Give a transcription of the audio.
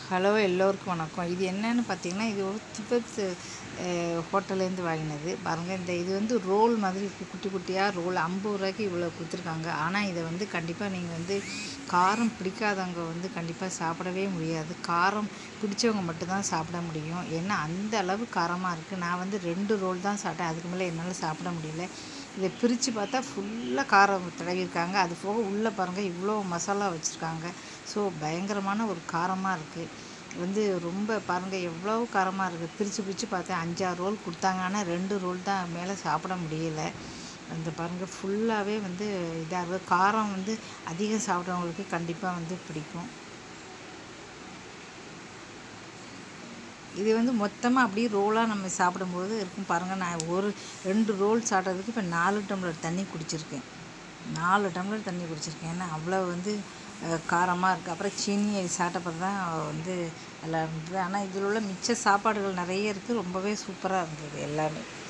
hello எல்லோருக்கும் வணக்கம் இது என்னன்னு பார்த்தீங்கன்னா இது ஒரு திபெத் ஹோட்டல்லேருந்து வாங்கினது பாருங்கள் இந்த இது வந்து ரோல் மாதிரி இருக்குது குட்டி குட்டியாக ரோல் ஐம்பது ரூபாய்க்கு இவ்வளோ கொடுத்துருக்காங்க ஆனால் இதை வந்து கண்டிப்பாக நீங்கள் வந்து காரம் பிடிக்காதவங்க வந்து கண்டிப்பாக சாப்பிடவே முடியாது காரம் பிடிச்சவங்க மட்டும்தான் சாப்பிட முடியும் ஏன்னா அந்த அளவு காரமாக இருக்குது நான் வந்து ரெண்டு ரோல் தான் சாப்பிட்டேன் அதுக்கு மேலே என்னால் சாப்பிட முடியல இதை பிரித்து பார்த்தா ஃபுல்லாக காரம் தடவிருக்காங்க அது போக உள்ளே பாருங்கள் இவ்வளோ மசாலா வச்சுருக்காங்க ஸோ பயங்கரமான ஒரு காரமாக இருக்குது வந்து ரொம்ப பாருங்கள் எவ்வளோ காரமாக இருக்குது பிரித்து பிரித்து பார்த்தேன் அஞ்சாறு ரோல் கொடுத்தாங்க ஆனால் ரெண்டு ரோல் தான் மேலே சாப்பிட முடியல அந்த பாருங்கள் ஃபுல்லாகவே வந்து இதாக இருக்குது காரம் வந்து அதிகம் சாப்பிட்றவங்களுக்கு கண்டிப்பாக வந்து பிடிக்கும் இது வந்து மொத்தமாக அப்படியே ரோலாக நம்ம சாப்பிடும்போது இருக்கும் பாருங்கள் நான் ஒரு ரெண்டு ரோல் சாப்பிட்றதுக்கு இப்போ நாலு டம்ளர் தண்ணி குடிச்சிருக்கேன் நாலு டம்ளர் தண்ணி குடிச்சிருக்கேன் ஏன்னா அவ்வளோ வந்து காரமாக இருக்குது அப்புறம் சீனியை சாப்பிட்டப்பறம் தான் வந்து நல்லா இருந்தது ஆனால் இதில் உள்ள மிச்ச சாப்பாடுகள் நிறைய இருக்குது ரொம்பவே சூப்பராக இருந்தது எல்லாமே